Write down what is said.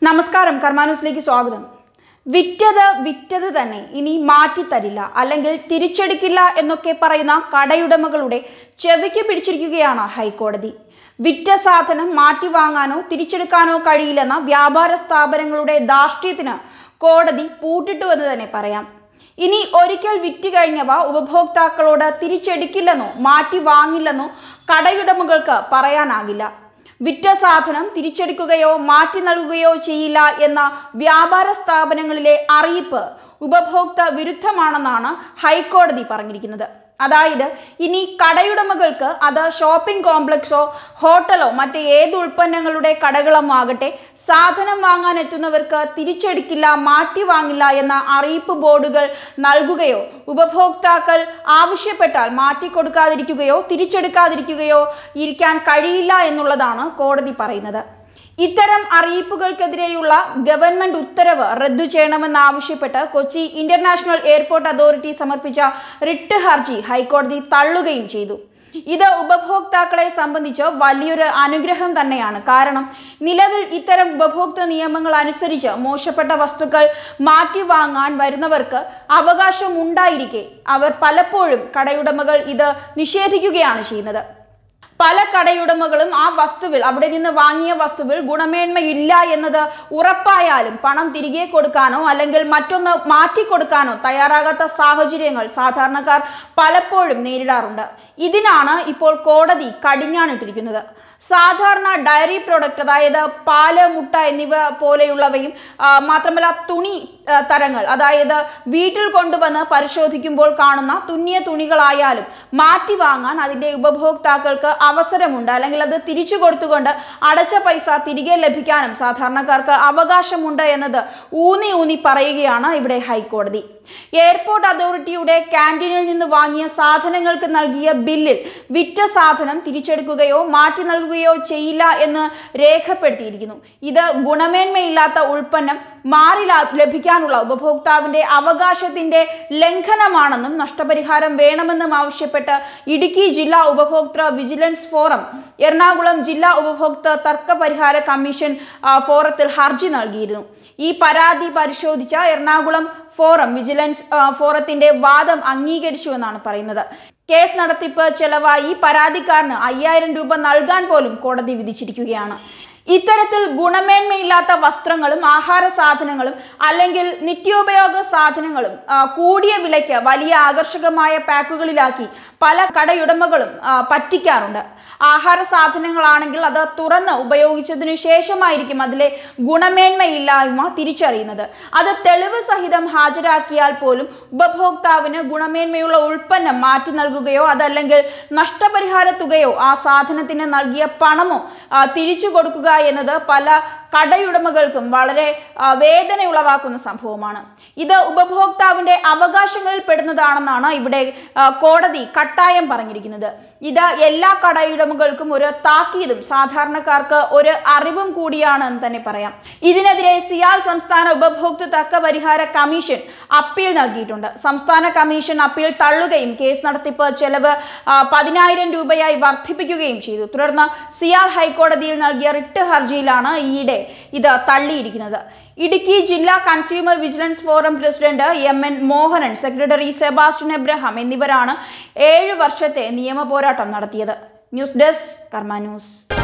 നമസ്കാരം കർമാന്യൂസിലേക്ക് സ്വാഗതം വിറ്റത് വിറ്റത് തന്നെ ഇനി മാറ്റിത്തരില്ല അല്ലെങ്കിൽ തിരിച്ചെടുക്കില്ല എന്നൊക്കെ പറയുന്ന കടയുടമകളുടെ ചെവിക്ക് പിടിച്ചിരിക്കുകയാണ് ഹൈക്കോടതി വിറ്റ സാധനം മാറ്റി വാങ്ങാനോ തിരിച്ചെടുക്കാനോ കഴിയില്ലെന്ന വ്യാപാര സ്ഥാപനങ്ങളുടെ ധാർഷ്ട്യത്തിന് കോടതി പൂട്ടിട്ടു എന്ന് തന്നെ പറയാം ഇനി ഒരിക്കൽ വിറ്റ് കഴിഞ്ഞവ ഉപഭോക്താക്കളോട് തിരിച്ചെടുക്കില്ലെന്നോ മാറ്റി വാങ്ങില്ലെന്നോ കടയുടമകൾക്ക് പറയാനാകില്ല വിറ്റ സാധനം തിരിച്ചെടുക്കുകയോ മാറ്റി നൽകുകയോ ചെയ്യില്ല എന്ന വ്യാപാര സ്ഥാപനങ്ങളിലെ അറിയിപ്പ് ഉപഭോക്തൃ വിരുദ്ധമാണെന്നാണ് ഹൈക്കോടതി പറഞ്ഞിരിക്കുന്നത് അതായത് ഇനി കടയുടമകൾക്ക് അത് ഷോപ്പിംഗ് കോംപ്ലക്സോ ഹോട്ടലോ മറ്റ് ഏത് ഉൽപ്പന്നങ്ങളുടെ കടകളും ആകട്ടെ സാധനം വാങ്ങാൻ എത്തുന്നവർക്ക് തിരിച്ചെടുക്കില്ല മാറ്റി വാങ്ങില്ല എന്ന അറിയിപ്പ് ബോർഡുകൾ നൽകുകയോ ഉപഭോക്താക്കൾ ആവശ്യപ്പെട്ടാൽ മാറ്റിക്കൊടുക്കാതിരിക്കുകയോ തിരിച്ചെടുക്കാതിരിക്കുകയോ ഇരിക്കാൻ കഴിയില്ല എന്നുള്ളതാണ് കോടതി പറയുന്നത് ഇത്തരം അറിയിപ്പുകൾക്കെതിരെയുള്ള ഗവൺമെന്റ് ഉത്തരവ് റദ്ദു ചെയ്യണമെന്നാവശ്യപ്പെട്ട് കൊച്ചി ഇന്റർനാഷണൽ എയർപോർട്ട് അതോറിറ്റി സമർപ്പിച്ച റിട്ട് ഹർജി ഹൈക്കോടതി തള്ളുകയും ചെയ്തു ഇത് ഉപഭോക്താക്കളെ സംബന്ധിച്ച് വലിയൊരു അനുഗ്രഹം തന്നെയാണ് കാരണം നിലവിൽ ഇത്തരം ഉപഭോക്തൃ നിയമങ്ങൾ അനുസരിച്ച് മോശപ്പെട്ട വസ്തുക്കൾ മാറ്റി വാങ്ങാൻ വരുന്നവർക്ക് അവകാശം ഉണ്ടായിരിക്കെ അവർ പലപ്പോഴും കടയുടമകൾ ഇത് നിഷേധിക്കുകയാണ് ചെയ്യുന്നത് പല കടയുടമകളും ആ വസ്തുവിൽ അവിടെ നിന്ന് വാങ്ങിയ വസ്തുവിൽ ഗുണമേന്മയില്ല എന്നത് ഉറപ്പായാലും പണം തിരികെ കൊടുക്കാനോ അല്ലെങ്കിൽ മറ്റൊന്ന് മാറ്റിക്കൊടുക്കാനോ തയ്യാറാകാത്ത സാഹചര്യങ്ങൾ സാധാരണക്കാർ പലപ്പോഴും നേരിടാറുണ്ട് ഇതിനാണ് ഇപ്പോൾ കോടതി കടിഞ്ഞാണിട്ടിരിക്കുന്നത് സാധാരണ ഡയറി പ്രോഡക്റ്റ് അതായത് പാല് മുട്ട എന്നിവ പോലെയുള്ളവയും ആ, മാത്രമല്ല തുണി ആ, തരങ്ങൾ അതായത് വീട്ടിൽ കൊണ്ടുവന്ന് പരിശോധിക്കുമ്പോൾ കാണുന്ന തുന്നിയ തുണികളായാലും മാറ്റി വാങ്ങാൻ അതിൻ്റെ ഉപഭോക്താക്കൾക്ക് അവസരമുണ്ട് അല്ലെങ്കിൽ അത് തിരിച്ചു കൊടുത്തുകൊണ്ട് അടച്ച പൈസ തിരികെ ലഭിക്കാനും സാധാരണക്കാർക്ക് അവകാശമുണ്ട് എന്നത് ഊന്നി ഊന്നി പറയുകയാണ് ഇവിടെ ഹൈക്കോടതി എയർപോർട്ട് അതോറിറ്റിയുടെ ക്യാൻറ്റീനിൽ നിന്ന് വാങ്ങിയ സാധനങ്ങൾക്ക് നൽകിയ ബില്ലിൽ വിറ്റ സാധനം തിരിച്ചെടുക്കുകയോ മാറ്റി നൽകുകയോ ചെയ്യില്ല എന്ന് രേഖപ്പെടുത്തിയിരിക്കുന്നു ഇത് ഗുണമേന്മയില്ലാത്ത ഉൽപ്പന്നം മാറി ലാ- ലഭിക്കാനുള്ള ഉപഭോക്താവിന്റെ അവകാശത്തിന്റെ ലംഘനമാണെന്നും നഷ്ടപരിഹാരം വേണമെന്നും ആവശ്യപ്പെട്ട് ഇടുക്കി ജില്ലാ ഉപഭോക്തൃ വിജിലൻസ് ഫോറം എറണാകുളം ജില്ലാ ഉപഭോക്തൃ തർക്ക പരിഹാര കമ്മീഷൻ ആ, ഫോറത്തിൽ ഹർജി നൽകിയിരുന്നു ഈ പരാതി പരിശോധിച്ച എറണാകുളം ഫോറം വിജിലൻസ് ആ, ഫോറത്തിന്റെ വാദം അംഗീകരിച്ചു എന്നാണ് പറയുന്നത് കേസ് നടത്തിപ്പ് ചെലവായി പരാതിക്കാരന് അയ്യായിരം രൂപ നൽകാൻ പോലും കോടതി വിധിച്ചിരിക്കുകയാണ് ഇത്തരത്തിൽ ഗുണമേന്മയില്ലാത്ത വസ്ത്രങ്ങളും ആഹാര സാധനങ്ങളും അല്ലെങ്കിൽ നിത്യോപയോഗ സാധനങ്ങളും ആ, കൂടിയ വിലയ്ക്ക് വലിയ ആകർഷകമായ പാക്കുകളിലാക്കി പല കടയുടമകളും ആ, പറ്റിക്കാറുണ്ട് ആഹാര സാധനങ്ങളാണെങ്കിൽ അത് തുറന്ന് ഉപയോഗിച്ചതിനു ശേഷമായിരിക്കും അതിലെ ഗുണമേന്മയില്ലായ്മ തിരിച്ചറിയുന്നത് അത് തെളിവ് സഹിതം ഹാജരാക്കിയാൽ പോലും ഉപഭോക്താവിന് ഗുണമേന്മയുള്ള ഉൽപ്പന്നം മാറ്റി നൽകുകയോ അതല്ലെങ്കിൽ നഷ്ടപരിഹാര തുകയോ ആ സാധനത്തിന് നൽകിയ പണമോ ആ, തിരിച്ചു കൊടുക്കുക എന്നത് പല കടയുടമകൾക്കും വളരെ ആ, വേദന ഉളവാക്കുന്ന സംഭവമാണ് ഇത് ഉപഭോക്താവിന്റെ അവകാശങ്ങളിൽ പെടുന്നതാണെന്നാണ് ഇവിടെ ആ, കോടതി കട്ടായം പറഞ്ഞിരിക്കുന്നത് ഇത് എല്ലാ കടയുടമകൾക്കും ഒരു താക്കീതും സാധാരണക്കാർക്ക് ഒരു അറിവും കൂടിയാണ് എന്ന് തന്നെ പറയാം ഇതിനെതിരെ സിയാൽ സംസ്ഥാന ഉപഭോക്തൃ തർക്ക പരിഹാര കമ്മീഷൻ അപ്പീൽ നൽകിയിട്ടുണ്ട് സംസ്ഥാന കമ്മീഷൻ അപ്പീൽ തള്ളുകയും കേസ് നടത്തിപ്പ് ചെലവ് ആ, പതിനായിരം രൂപയായി വർദ്ധിപ്പിക്കുകയും ചെയ്തു തുടർന്ന് സിയാൽ ഹൈക്കോടതിയിൽ നൽകിയ റിട്ട് ഹർജിയിലാണ് ഈയിടെ ഇത് തള്ളിയിരിക്കുന്നത് ഇടുക്കി ജില്ലാ consumer vigilance forum president M N Mohanan secretary Sebastian Abraham എന്നിവരാണ് ഏഴു വർഷത്തെ നിയമ പോരാട്ടം നടത്തിയത് ന്യൂസ് ഡെസ്ക് കർമ്മ ന്യൂസ്